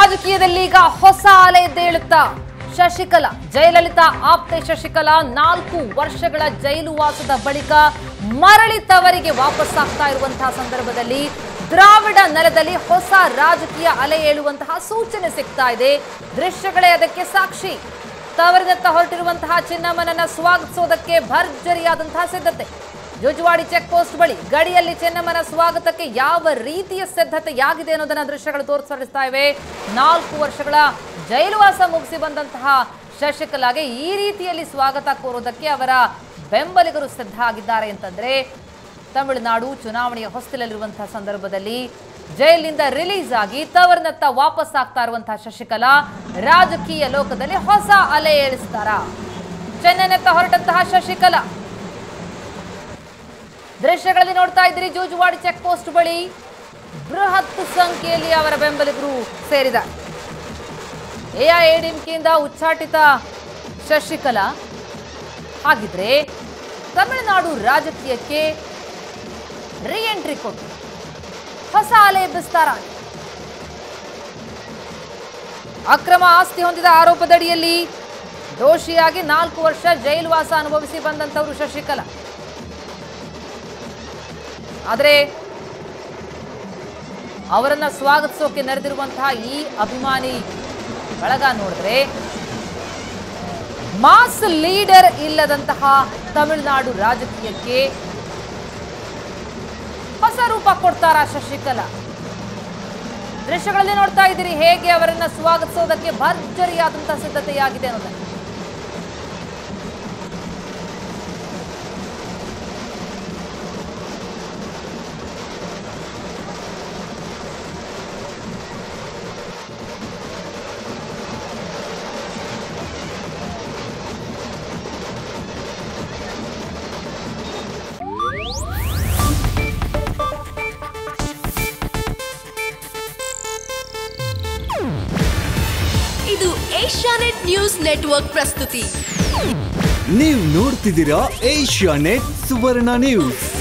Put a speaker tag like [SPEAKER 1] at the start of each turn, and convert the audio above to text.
[SPEAKER 1] ರಾಜಕೀಯದಲ್ಲಿ ಈಗ ಹೊಸ ಅಲೆ ಎದ್ದೇಳುತ್ತಾ ಶಶಿಕಲಾ ಜಯಲಲಿತಾ ಆಪ್ತೆ ಶಶಿಕಲಾ ನಾಲ್ಕು ವರ್ಷಗಳ ಜೈಲು ವಾಸದ ಬಳಿಕ ಮರಳಿ ತವರಿಗೆ ವಾಪಸ್ಸಾಗ್ತಾ ಇರುವಂತಹ ಸಂದರ್ಭದಲ್ಲಿ ದ್ರಾವಿಡ ನೆಲದಲ್ಲಿ ಹೊಸ ರಾಜಕೀಯ ಅಲೆ ಏಳುವಂತಹ ಸೂಚನೆ ಸಿಗ್ತಾ ಇದೆ ದೃಶ್ಯಗಳೇ ಅದಕ್ಕೆ ಸಾಕ್ಷಿ ತವರಿನತ್ತ ಹೊರಟಿರುವಂತಹ ಚಿನ್ನಮ್ಮನನ್ನ ಸ್ವಾಗತಿಸೋದಕ್ಕೆ ಭರ್ಜರಿಯಾದಂತಹ ಸಿದ್ಧತೆ ಜುಜುವಾಡಿ ಚೆಕ್ ಪೋಸ್ಟ್ ಬಳಿ ಗಡಿಯಲ್ಲಿ ಚೆನ್ನಮ್ಮನ ಸ್ವಾಗತಕ್ಕೆ ಯಾವ ರೀತಿಯ ಸಿದ್ಧತೆಯಾಗಿದೆ ಅನ್ನೋದನ್ನ ದೃಶ್ಯಗಳು ತೋರಿಸ್ತಾ ಇವೆ ನಾಲ್ಕು ವರ್ಷಗಳ ಜೈಲುವಾಸ ಮುಗಿಸಿ ಬಂದಂತಹ ಶಶಿಕಲಾಗೆ ಈ ರೀತಿಯಲ್ಲಿ ಸ್ವಾಗತ ಕೋರೋದಕ್ಕೆ ಅವರ ಬೆಂಬಲಿಗರು ಸಿದ್ಧ ಆಗಿದ್ದಾರೆ ಅಂತಂದ್ರೆ ತಮಿಳುನಾಡು ಚುನಾವಣೆಯ ಹೊಸ್ತಿಲಲ್ಲಿರುವಂತಹ ಸಂದರ್ಭದಲ್ಲಿ ಜೈಲಿನಿಂದ ರಿಲೀಸ್ ಆಗಿ ತವರಿನತ್ತ ವಾಪಸ್ ಆಗ್ತಾ ಇರುವಂತಹ ಶಶಿಕಲಾ ರಾಜಕೀಯ ಲೋಕದಲ್ಲಿ ಹೊಸ ಅಲೆ ಏಳಿಸ್ತಾರ ಚೆನ್ನೈನತ್ತ ಹೊರಟಂತಹ ಶಶಿಕಲಾ ದೃಶ್ಯಗಳಲ್ಲಿ ನೋಡ್ತಾ ಇದ್ದೀರಿ ಜೂಜುವಾಡಿ ಚೆಕ್ ಪೋಸ್ಟ್ ಬಳಿ ಬೃಹತ್ ಸಂಖ್ಯೆಯಲ್ಲಿ ಅವರ ಬೆಂಬಲಿಗರು ಸೇರಿದ್ದಾರೆ ಎಐಎಡಿಎಂಕೆಯಿಂದ ಉಚ್ಚಾಟಿತ ಶಶಿಕಲಾ ಹಾಗಿದ್ರೆ ತಮಿಳುನಾಡು ರಾಜಕೀಯಕ್ಕೆ ರೀ ಎಂಟ್ರಿ ಕೊಟ್ಟು ಹೊಸ ಅಲೆ ಎಬ್ಬಿಸ್ತಾರ ಅಕ್ರಮ ಆಸ್ತಿ ಹೊಂದಿದ ಆರೋಪದಡಿಯಲ್ಲಿ ದೋಷಿಯಾಗಿ ನಾಲ್ಕು ವರ್ಷ ಜೈಲುವಾಸ ಅನುಭವಿಸಿ ಬಂದಂಥವರು ಶಶಿಕಲಾ ಆದರೆ ಅವರನ್ನ ಸ್ವಾಗತಿಸೋಕೆ ನೆರೆದಿರುವಂತಹ ಈ ಅಭಿಮಾನಿ ಬಳಗ ನೋಡಿದ್ರೆ ಮಾಸ್ ಲೀಡರ್ ಇಲ್ಲದಂತಹ ತಮಿಳುನಾಡು ರಾಜಕೀಯಕ್ಕೆ ಹೊಸ ರೂಪ ಕೊಡ್ತಾರ ಶಶಿಕಲಾ ದೃಶ್ಯಗಳಲ್ಲಿ ನೋಡ್ತಾ ಇದ್ದೀರಿ ಹೇಗೆ ಅವರನ್ನ ಸ್ವಾಗತಿಸೋದಕ್ಕೆ ಭರ್ಜರಿಯಾದಂತಹ ಸಿದ್ಧತೆಯಾಗಿದೆ ಅನ್ನೋದನ್ನ
[SPEAKER 2] ಇದು ಏಷ್ಯಾನೆಟ್ ನ್ಯೂಸ್ ನೆಟ್ವರ್ಕ್ ಪ್ರಸ್ತುತಿ
[SPEAKER 3] ನೀವು ನೋಡ್ತಿದ್ದೀರಾ ಏಷ್ಯಾ ನೆಟ್ ಸುವರ್ಣ ನ್ಯೂಸ್